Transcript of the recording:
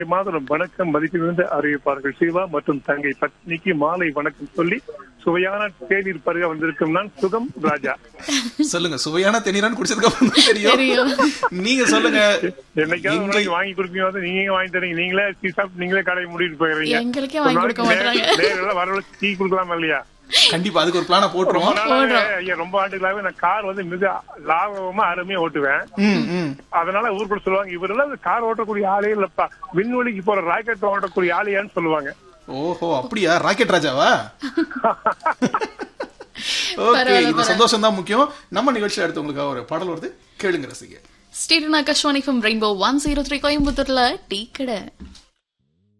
மாதம் வணக்கம் மதிப்பிலிருந்து அறிவிப்பார்கள் சிவா மற்றும் தங்கை பத்னிக்கு மாலை வணக்கம் சொல்லி சுவையான தேநீர் பருக வந்திருக்கும் நான் சுகம் ராஜா சொல்லுங்க சுவையான தெனிரான்னு குடிச்சதுக்கு அப்புறம் தான் தெரியும் தெரியும். நீங்க சொல்லுங்க என்னைக்காவது ஒரு இங்க- நாளைக்கு வாங்கி கொடுப்பீங்க வந்து நீங்க வாங்கி தரீங்க நீங்களே டீ சாப்பிட்டு நீங்களே கடையை மூடிட்டு போயிடுறீங்க எங்களுக்கே வாங்கி கொடுக்க மாட்டாங்க. வர டீ கொடுக்கலாமா இல்லையா கண்டிப்பா அதுக்கு ஒரு பிளான ரொம்ப போட்டுருவோம் நாளாவே போடுறோம். ஐயா, ரொம்ப ஆண்டுகளாவே நான் கார் வந்து மிக லாபமா அருமையா ஓட்டுவேன் ம், ம். அதனால ஊருக்குள்ள சொல்லுவாங்க இவரெல்லாம் கார் ஓட்டக்கூடிய ஆளே இல்லப்பா விண்வெளிக்கு போற ராக்கெட் ஓட்டக்கூடிய ஆளையான்னு சொல்லுவாங்க ஓஹோ அப்படியா ராக்கெட் ராஜாவா ஓகே பரவாயில்ல, இது சந்தோஷம் தான் முக்கியம் நம்ம நிகழ்ச்சியில அடுத்து உங்களுக்கு ஒரு பாடல் வருது கேளுங்க ரசிக station Akashvani from rainbow one zero three கோயம்புத்தூர்ல டீ கடை